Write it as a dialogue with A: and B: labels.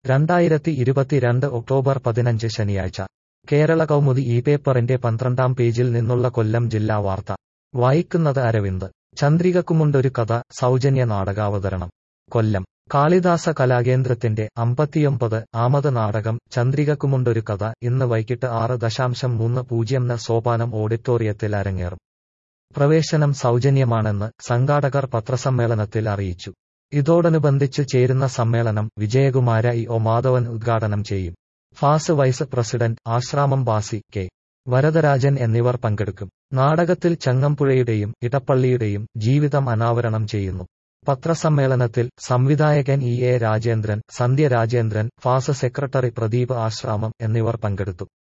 A: രണ്ടായിരത്തി ഇരുപത്തിരണ്ട് ഒക്ടോബർ പതിനഞ്ച് ശനിയാഴ്ച കേരള കൗമുദി ഈ പേപ്പറിന്റെ പന്ത്രണ്ടാം പേജിൽ നിന്നുള്ള കൊല്ലം ജില്ലാ വാർത്ത വായിക്കുന്നത് അരവിന്ദ് ചന്ദ്രികക്കുമുണ്ടൊരു കഥ സൗജന്യ നാടകാവതരണം കൊല്ലം കാളിദാസ കലാകേന്ദ്രത്തിന്റെ അമ്പത്തിയൊമ്പത് ആമത് നാടകം ചന്ദ്രികക്കുമുണ്ടൊരു കഥ ഇന്ന് വൈകിട്ട് ആറ് ദശാംശം മൂന്ന് പൂജ്യം ന് സോപാനം ഓഡിറ്റോറിയത്തിൽ അരങ്ങേറും പ്രവേശനം സൗജന്യമാണെന്ന് സംഘാടകർ പത്രസമ്മേളനത്തിൽ അറിയിച്ചു ഇതോടനുബന്ധിച്ചു ചേരുന്ന സമ്മേളനം വിജയകുമാര ഇ ഒ മാധവൻ ഉദ്ഘാടനം ചെയ്യും FAS vice president Asramam Basi K Varadarajan എന്നിവർ പങ്കെടുക്കും നാടകത്തിൽ ചങ്ങമ്പുഴയുടെയും ഇടപ്പള്ളിയുടെയും ജീവിതം അനാവരണം ചെയ്യുന്നു പത്രസമ്മേളനത്തിൽ സംവിധായകൻ E A Rajendran Sandhya Rajendran FAS secretary Pradeep Asramam എന്നിവർ പങ്കെടുത്തു